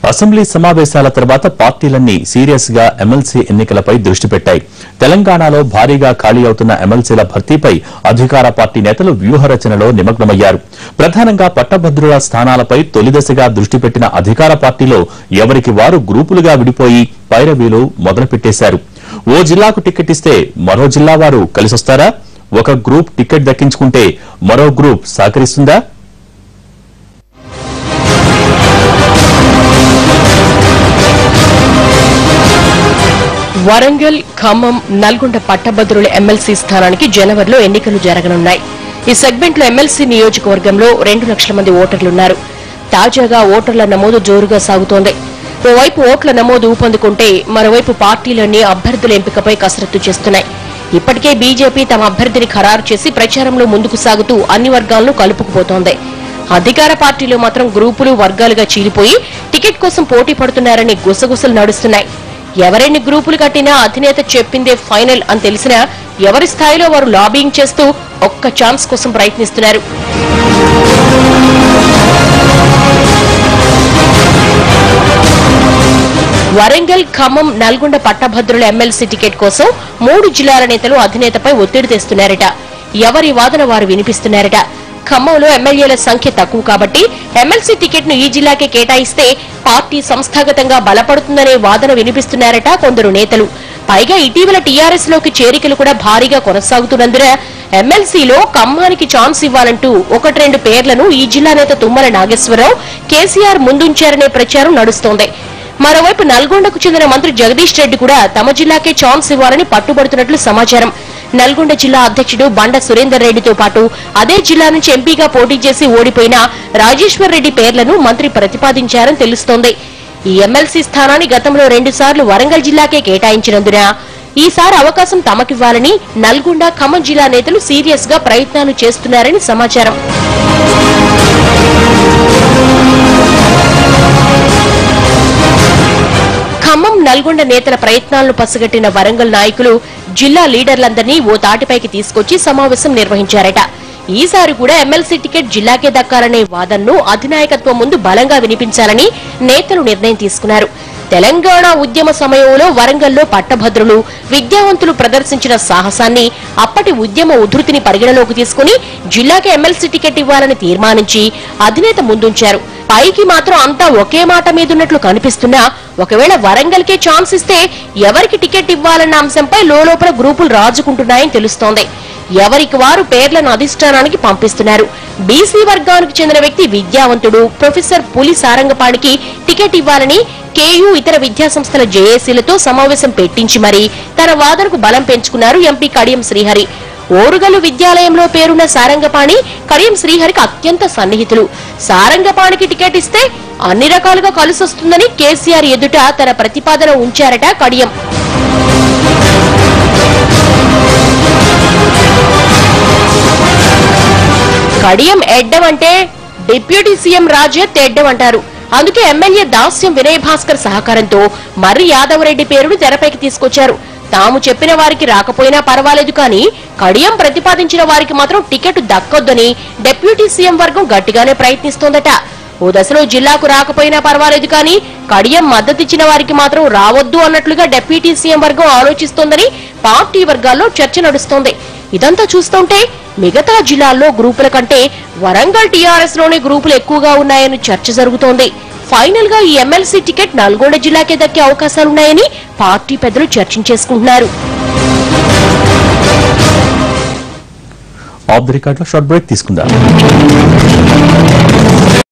assembly సమావేశాల తర్వాత పార్టీలన్నీ సీరియస్ గా ఎమ్మెల్సీ ఎన్నికలపై దృష్టి పెట్టాయి తెలంగాణలో భారీగా ఖాళీ అవుతున్న ఎమ్మెల్సీల భర్తీపై అధికార పార్టీ నేతలు వ్యూహరచనలో నిమగ్నమయ్యారు ప్రధానంగా పట్టభద్రుల స్థానాలపై తొలిదశగా దృష్టి పెట్టిన అధికార పార్టీలో ఎవరికి వారు గ్రూపులుగా విడిపోయి పైరవీలు మొదలుపెట్టేశారు ఓ జిల్లాకు టికెట్ ఇస్తే మరో జిల్లా వారు కలిసొస్తారా ఒక గ్రూప్ టికెట్ దక్కించుకుంటే మరో గ్రూప్ సహకరిస్తుందా వరంగల్ ఖమ్మం నల్గొండ పట్టభద్రుల ఎమ్మెల్సీ స్థానానికి జనవరిలో ఎన్నికలు జరగనున్నాయి ఈ సెగ్మెంట్ లో ఎమ్మెల్సీ నియోజకవర్గంలో రెండు లక్షల మంది ఓటర్లున్నారు తాజాగా ఓటర్ల నమోదు జోరుగా సాగుతోంది ఓవైపు ఓట్ల నమోదు ఊపందుకుంటే మరోవైపు పార్టీలన్నీ అభ్యర్థుల ఎంపికపై కసరత్తు చేస్తున్నాయి ఇప్పటికే బీజేపీ తమ అభ్యర్థిని ఖరారు చేసి ప్రచారంలో ముందుకు సాగుతూ అన్ని వర్గాలను కలుపుకుపోతోంది అధికార పార్టీలు మాత్రం గ్రూపులు వర్గాలుగా చీలిపోయి టికెట్ కోసం పోటీ పడుతున్నారని గుసగుసలు నడుస్తున్నాయి ఎవరెన్ని గ్రూపులు కట్టినా అధినేత చెప్పిందే ఫైనల్ అని తెలిసినా ఎవరి స్థాయిలో వారు లాబింగ్ చేస్తూ ఒక్క ఛాన్స్ కోసం ప్రయత్నిస్తున్నారు వరంగల్ ఖమ్మం నల్గొండ పట్టభద్రుల ఎమ్మెల్సీ టికెట్ కోసం మూడు జిల్లాల నేతలు అధినేతపై ఒత్తిడి తెస్తున్నారట ఎవరి వాదన వారు వినిపిస్తున్నారట ఖమ్మంలో ఎమ్మెల్యేల సంఖ్య తక్కువ కాబట్టి ఎమ్మెల్సీ టికెట్ ను ఈ జిల్లాకే కేటాయిస్తే పార్టీ సంస్థాగతంగా బలపడుతుందనే వాదన వినిపిస్తున్నారట కొందరు నేతలు పైగా ఇటీవల టీఆర్ఎస్ లోకి చేరికలు కూడా భారీగా కొనసాగుతున్నందున ఎమ్మెల్సీలో ఖమ్మానికి ఛాన్స్ ఇవ్వాలంటూ ఒకటి రెండు పేర్లను ఈ జిల్లా నేత తుమ్మల నాగేశ్వరరావు కేసీఆర్ ముందుంచారనే ప్రచారం నడుస్తోంది మరోవైపు నల్గొండకు చెందిన మంత్రి జగదీష్ రెడ్డి కూడా తమ జిల్లాకే ఛాన్స్ ఇవ్వాలని పట్టుబడుతున్నట్లు సమాచారం నల్గొండ జిల్లా అధ్యక్షుడు బండ సురేందర్ రెడ్డితో పాటు అదే జిల్లా నుంచి ఎంపీగా పోటీ చేసి ఓడిపోయిన రాజేశ్వర్ రెడ్డి పేర్లను మంత్రి ప్రతిపాదించారని తెలుస్తోంది ఈ ఎమ్మెల్సీ స్థానాన్ని గతంలో రెండుసార్లు వరంగల్ జిల్లాకే కేటాయించినందున ఈసారి అవకాశం తమకివ్వాలని నల్గొండ ఖమ్మం జిల్లా నేతలు సీరియస్ గా ప్రయత్నాలు చేస్తున్నారని సమాచారం ఖమ్మం నల్గొండ నేతల ప్రయత్నాలను పసిగట్టిన వరంగల్ నాయకులు జిల్లా లీడర్లందరినీ ఓ తాటిపైకి తీసుకొచ్చి సమావేశం నిర్వహించారట ఈసారి కూడా ఎమ్మెల్సీ టికెట్ జిల్లాకే దక్కాలనే వాదనను అధినాయకత్వం ముందు బలంగా వినిపించాలని నేతలు నిర్ణయం తీసుకున్నారు తెలంగాణ ఉద్యమ సమయంలో వరంగల్లో పట్టభద్రులు విద్యావంతులు ప్రదర్శించిన సాహసాన్ని అప్పటి ఉద్యమ ఉధృతిని పరిగణలోకి తీసుకుని జిల్లాకి ఎమ్మెల్సీ టికెట్ ఇవ్వాలని తీర్మానించి అధినేత ముందుంచారు పైకి మాత్రం అంతా ఒకే మాట మీదున్నట్లు కనిపిస్తున్నా ఒకవేళ వరంగల్ కే ఛాన్స్ ఇస్తే ఎవరికి టికెట్ ఇవ్వాలన్న అంశంపై లోపల గ్రూపులు రాజుకుంటున్నాయని తెలుస్తోంది ఎవరికి వారు పేర్లను అధిష్టానానికి పంపిస్తున్నారు బీసీ వర్గానికి చెందిన వ్యక్తి విద్యావంతుడు ప్రొఫెసర్ పులి సారంగపాణికి టికెట్ ఇవ్వాలని కేయూ ఇతర విద్యాసంస్థల జేఏసీలతో సమావేశం పెట్టించి మరీ తన వాదనకు బలం పెంచుకున్నారు ఎంపీ కడియం శ్రీహరి ఓరుగల్లు విద్యాలయంలో పేరున్న సారంగపాణి కడియం శ్రీహరికి అత్యంత సన్నిహితులు సారంగపాణికి టికెట్ ఇస్తే అన్ని రకాలుగా కలిసొస్తుందని కేసీఆర్ ఎదుట తన ప్రతిపాదన ఉంచారట కడియం కడియం ఎడ్డం అంటే డిప్యూటీ సీఎం రాజత్ ఎడ్డం అంటారు అందుకే ఎమ్మెల్యే దాస్యం వినయ్ భాస్కర్ సహకారంతో మర్రి యాదవరెడ్డి పేరును తెరపైకి తీసుకొచ్చారు తాము చెప్పిన వారికి రాకపోయినా పర్వాలేదు కానీ కడియం ప్రతిపాదించిన వారికి మాత్రం టికెట్ దక్కొద్దని డిప్యూటీ సీఎం వర్గం గట్టిగానే ప్రయత్నిస్తోందట ఓ దశలో జిల్లాకు రాకపోయినా పర్వాలేదు కానీ కడియం మద్దతిచ్చిన వారికి మాత్రం రావద్దు అన్నట్లుగా డిప్యూటీ సీఎం వర్గం ఆలోచిస్తోందని పార్టీ వర్గాల్లో చర్చ నడుస్తోంది ఇదంతా చూస్తుంటే మిగతా జిల్లాల్లో గ్రూపుల కంటే వరంగల్ టీఆర్ఎస్ లోనే గ్రూపులు ఎక్కువగా ఉన్నాయని చర్చ జరుగుతోంది ఫైనల్ గా ఈ ఎమ్మెల్సీ టికెట్ నల్గొండ జిల్లాకే దక్కే అవకాశాలున్నాయని పార్టీ పెద్దలు చర్చించేసుకుంటున్నారు ఆఫ్ ది రికార్డ్ లో షార్ట్ బ్రేక్ తీసుకుందాం